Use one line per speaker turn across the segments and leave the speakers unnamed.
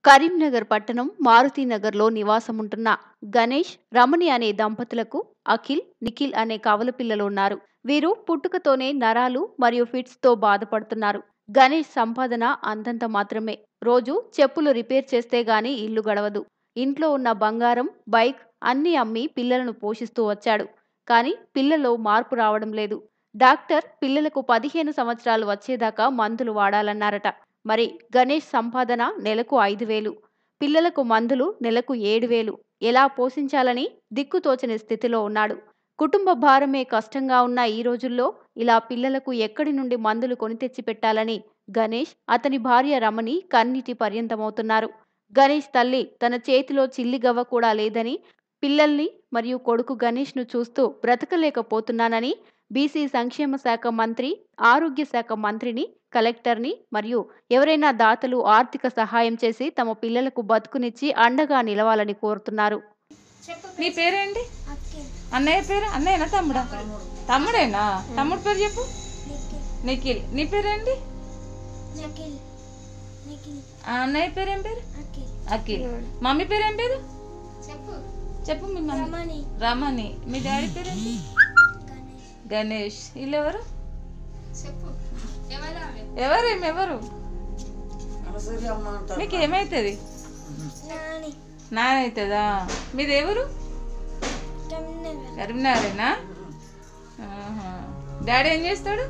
కరీంనగర్ పట్టణం మారుతినగర్లో నివాసముంటున్న గణేష్ రమణి అనే దంపతులకు అఖిల్ నిఖిల్ అనే కవల పిల్లలు ఉన్నారు వీరు పుట్టుకతోనే నరాలు మరియు ఫిట్స్ తో బాధపడుతున్నారు గణేష్ సంపాదన అంతంత మాత్రమే రోజు చెప్పులు రిపేర్ చేస్తే గాని ఇల్లు గడవదు ఇంట్లో ఉన్న బంగారం బైక్ అన్ని అమ్మి పిల్లలను పోషిస్తూ వచ్చాడు కానీ పిల్లలో మార్పు రావడం లేదు డాక్టర్ పిల్లలకు పదిహేను సంవత్సరాలు వచ్చేదాకా మందులు వాడాలన్నారట మరి గణేష్ సంపాదన నెలకు ఐదు వేలు పిల్లలకు మందులు నెలకు ఏడు వేలు ఎలా పోషించాలని దిక్కుతోచని స్థితిలో ఉన్నాడు కుటుంబ భారమే కష్టంగా ఉన్న ఈ రోజుల్లో ఇలా పిల్లలకు ఎక్కడి నుండి మందులు కొని తెచ్చి పెట్టాలని గణేష్ అతని భార్య రమణి కన్నీటి పర్యంతమవుతున్నారు గణేష్ తల్లి తన చేతిలో చిల్లిగవ్వ కూడా లేదని పిల్లల్ని మరియు కొడుకు గణేష్ను చూస్తూ బ్రతకలేకపోతున్నానని బీసీ సంక్షేమ శాఖ మంత్రి ఆరోగ్య శాఖ మంత్రిని కలెక్టర్ని మరియు ఎవరైనా దాతలు ఆర్థిక సహాయం చేసి తమ పిల్లలకు బతుకునిచ్చి అండగా నిలవాలని కోరుతున్నారు
నీ పేరేంటి
అఖిల్
అన్నయ్య పేరు అన్నయ్యనా తమ్ముడా తమ్ముడేనా తమ్ముడు పేరు చెప్పు
నిఖిల్
నిఖిల్ నీ పేరేంటి
నిఖిల్ నిఖిల్
ఆ అన్నయ్య పేరేం పేరు
అఖిల్
అఖిల్ మమ్మీ పేరేం పేరు
చెప్పు
చెప్పు మీ మమ్మీ
రమణి
రమణి మీ డాడీ పేరేంటి
గణేష్
గణేష్ వీళ్ళు ఎవరు
చెప్పు
ఎవరేం ఎవరు మీకు ఏమైతుంది
నాని
నాన్న అవుతుందా మీది ఎవరు
కరీంనగర్
కరీంనగరేనా ఆహా. డాడీ ఏం చేస్తాడు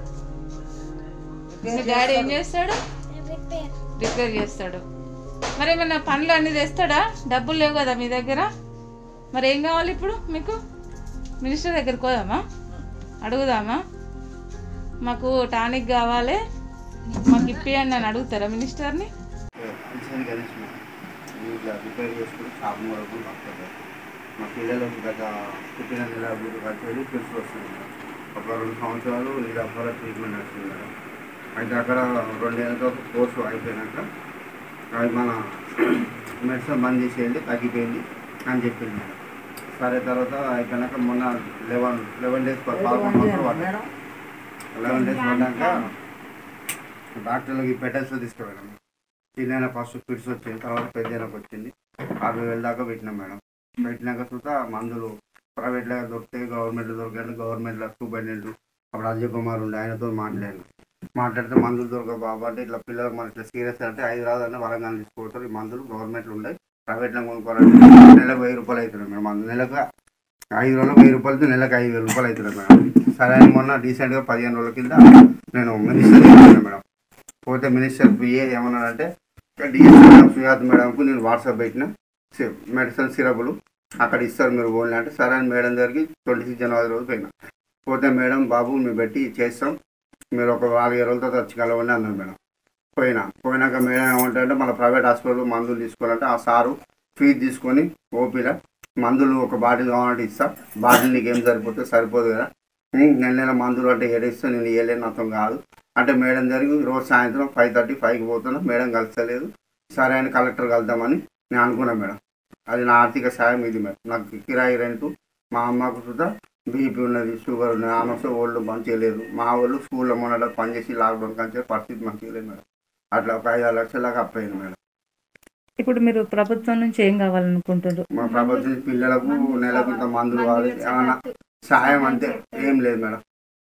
మీ డాడీ ఏం చేస్తాడు
రిపేర్
రిపేర్ చేస్తాడు మరి ఏమన్నా పనులు అన్ని తెస్తాడా డబ్బులు లేవు కదా మీ దగ్గర మరి ఏం కావాలి ఇప్పుడు మీకు మినిస్టర్ దగ్గరికి పోదామా అడుగుదామా మాకు టానిక్ కావాలి మాకు ఇప్పియండి అని అడుగుతారా మినిస్టర్ని
కిషన్ గణేష్ ఇట్లా రిపేర్ చేసుకుని షాప్ వరకు వస్తుంది మా పిల్లలకు గత పుట్టిన నెల మూడు వచ్చేది పిలుసు వస్తుంది మేడం. ఒక రెండు సంవత్సరాలు నిరాఫర ట్రీట్మెంట్ నడుస్తుంది మేడం అయితే అక్కడ రెండేళ్ళ తర్వాత కోర్సు అయిపోయినాక అది మన మెడిసిన్ బంద్ చేసేయండి తగ్గిపోయింది అని చెప్పింది మేడం సరే తర్వాత అయిపోయినాక మొన్న లెవెన్ లెవెన్ డేస్ పదకొండు రోజులు పడ్డాయి లెవెన్ డేస్ పడ్డాక డాక్టర్లకి పెట్టల్స్లో తీసుకువెళ్ళాం చిన్న ఫస్ట్ ఫిట్స్ వచ్చింది తర్వాత పెద్దలకు వచ్చింది అరవై వేల దాకా పెట్టినాం మేడం పెట్టినాక చూత మందులు ప్రైవేట్లో దొరుకుతాయి గవర్నమెంట్లో దొరికాయి గవర్నమెంట్లో సూపరింటెండెంట్ అప్పుడు అజయ్ కుమార్ ఉండే ఆయనతో మాట్లాడాను మాట్లాడితే మందులు దొరక బాబు అంటే ఇట్లా పిల్లలకు మనకి ఇట్లా సీరియస్ అంటే హైదరాబాద్ అంటే వరంగల్ తీసుకుపోతారు ఈ మందులు గవర్నమెంట్లో ఉన్నాయి ప్రైవేట్లో కొనుక్కోవాలంటే నెలకు వెయ్యి రూపాయలు అవుతున్నాయి మేడం మందు నెలకు ఐదు రోజులు వెయ్యి రూపాయలతో నెలకు ఐదు వేల రూపాయలు అవుతున్నాయి మేడం సరే అని మొన్న డీసెంట్గా పదిహేను రోజుల కింద నేను మినిస్టర్ చెప్పాను మేడం పోతే మినిస్టర్ పిఏ ఏమన్నాడంటే డిఎస్ మేడం సుజాత్ మేడంకు నేను వాట్సాప్ పెట్టిన సి- మెడిసిన్ సిరపులు అక్కడ ఇస్తారు మీరు ఓన్లీ అంటే సరే అని మేడం దగ్గరికి ట్వంటీ సిక్స్ జనవరి రోజు పోయినా పోతే మేడం బాబు మేము పెట్టి చేస్తాం మీరు ఒక నాలుగైదు రోజుల తర్వాత వచ్చి కలవండి అన్నారు మేడం పోయినా పోయినాక మేడం ఏమంటారంటే మన ప్రైవేట్ హాస్పిటల్ మందులు తీసుకోవాలంటే ఆ సారు ఫీజు తీసుకొని ఓపీలో మందులు ఒక బాటిల్ కావాలంటే ఇస్తా బాటిల్ నీకు ఏం సరిపోతే సరిపోదు కదా ఉమ్, నెల నెల మందులు అంటే ఏడిస్తే నేను ఇవ్వలేను అర్థం కాదు అంటే మేడం జరిగి రోజు సాయంత్రం ఫైవ్ థర్టీ ఫైవ్కి పోతున్నా మేడం కలుస్తలేదు సరే అని కలెక్టర్ కలుద్దామని నేను అనుకున్నా మేడం అది నా ఆర్థిక సాయం ఇది మేడం నాకు కిరాయి రెంటు మా అమ్మకు సుధా బీపీ ఉన్నది షుగర్ ఉన్నది ఆమెకు ఓల్డ్ మంచిగా లేదు మా వాళ్ళు స్కూల్లో మొన్న పనిచేసి లాక్డౌన్ కంటే పరిస్థితి మంచిగా లేదు మేడం అట్లా ఒక ఐదు ఆరు లక్షల దాకా అప్పయింది మేడం
ఇప్పుడు మీరు ప్రభుత్వం నుంచి ఏం కావాలనుకుంటారు
మా ప్రభుత్వం పిల్లలకు నెలకు ఇంత మందులు కావాలి ఏమన్నా సాయం అంటే ఏం లేదు మేడం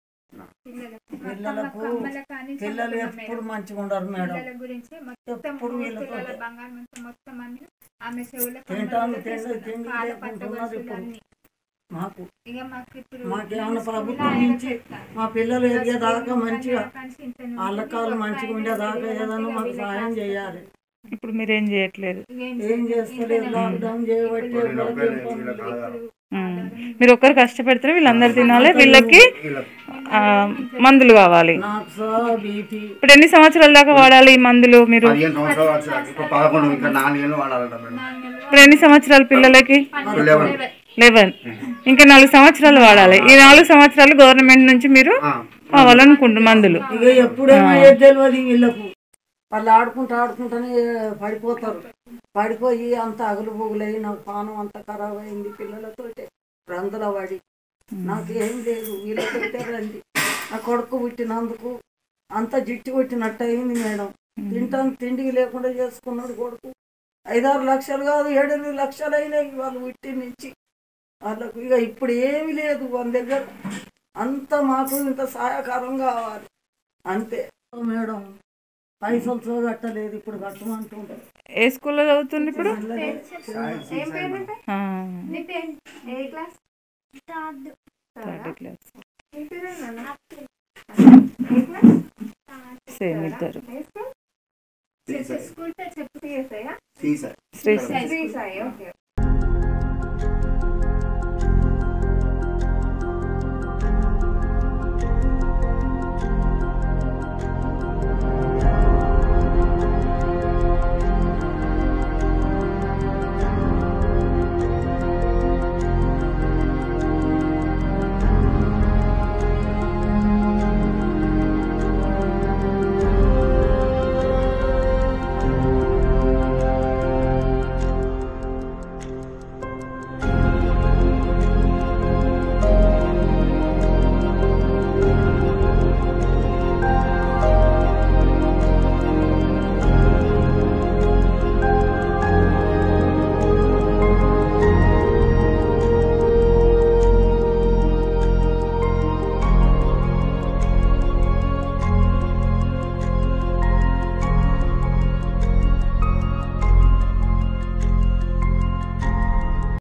పిల్లలకు పిల్లలు ఎప్పుడు మంచిగా ఉండరు మేడం
పిల్లల గురించి మొత్తం
ఎప్పుడు వీళ్ళతో
పిల్లల బంగారం అంతా మొత్తం అన్ని ఆమె చెవుల
తింటాను,
కమ్మలతో
తిండి,
తీసుకున్నాం.
తిండి
పాల
లేకుండా
పట్టు
ఉన్నారు
వస్తువులు
ఇప్పుడు.
అన్ని.
మాకు
ఇక మాకు ఇప్పుడు
మాకేమన్నా
స్కూల్
ప్రభుత్వం
ఆయన
నుంచి
చెప్తాను.
మా పిల్లలు
ఇక
ఎదిగేదాకా
స్కూల్
మంచిగా
కానీ ఇంత నుంచి
వాళ్ళ కాళ్ళు మంచిగా ఉండేదాకా ఏదైనా మాకు సహాయం చేయాలి
ఇప్పుడు మీరేం చేయట్లేదు
ఏం
ఏం చేస్తలేదు లాక్డౌన్ చేయబట్టి
ఇప్పుడు
ఎవరికి
ఒక్కరే
ఏం పని
వీళ్ళ
లేదు.
కాదు.
ఉమ్. మీరు ఒక్కరు కష్టపెడితే వీళ్ళందరూ తినాలి వీళ్ళకి
వీళ్ళకి
ఆ, మందులు కావాలి
నాకు సా బీపీ
ఇప్పుడు ఎన్ని సంవత్సరాల దాకా వాడాలి ఈ మందులు మీరు
పదిహేను సంవత్సరాలు వచ్చాయి ఇప్పుడు పదకొండు ఇంకా నాలుగేళ్ళు వాడాలంట మేడం
ఇప్పుడు ఎన్ని సంవత్సరాలు పిల్లలకి
లెవెన్
లెవెన్ ఇంకా నాలుగు సంవత్సరాలు వాడాలి ఈ నాలుగు సంవత్సరాలు గవర్నమెంట్ నుంచి మీరు
ఆ,
కావాలనుకుంటున్నారు మందులు
ఇక ఎప్పుడేమయ్యేది తెలియదు వీళ్ళకు వాళ్ళు ఆడుకుంటూ ఆడుకుంటూనే పడిపోతారు పడిపోయి అంత అగులు బుగులయ్యి నాకు పానం అంత ఖరాబ్ అయింది పిల్లలతో రందుల పడి నాకు ఏం లేదు వీళ్ళతో రండి నా కొడుకు పుట్టినందుకు అంత జిట్టు కొట్టినట్టు అయింది మేడం తింటాను తిండికి లేకుండా చేసుకున్నాడు కొడుకు ఐదారు లక్షలు కాదు ఏడెనిమిది లక్షలు అయినాయి వాళ్ళు పుట్టి నుంచి వాళ్ళకు ఇక ఇప్పుడు ఏమీ లేదు వాళ్ళ దగ్గర అంత మాకు ఇంత సహాయకారం కావాలి అంతే మేడం పైసలు చూడట్టలేదు ఇప్పుడు కట్టమంటుంటారు
ఏ స్కూల్లో చదువుతుంది ఇప్పుడు
ఏం పేరు నీ పేరు?
ఆ,
నీ పేరు ఏ క్లాస్
తాదు
థర్డ్ క్లాస్
నీ పేరు నాన్న ఏ క్లాస్
సేమ్ ఇద్దరు
ఏ స్కూల్ స్కూల్ పేరు చెప్పు తీసాయా
సీసార్
శ్రీ
శ్రీ సాయి ఓకే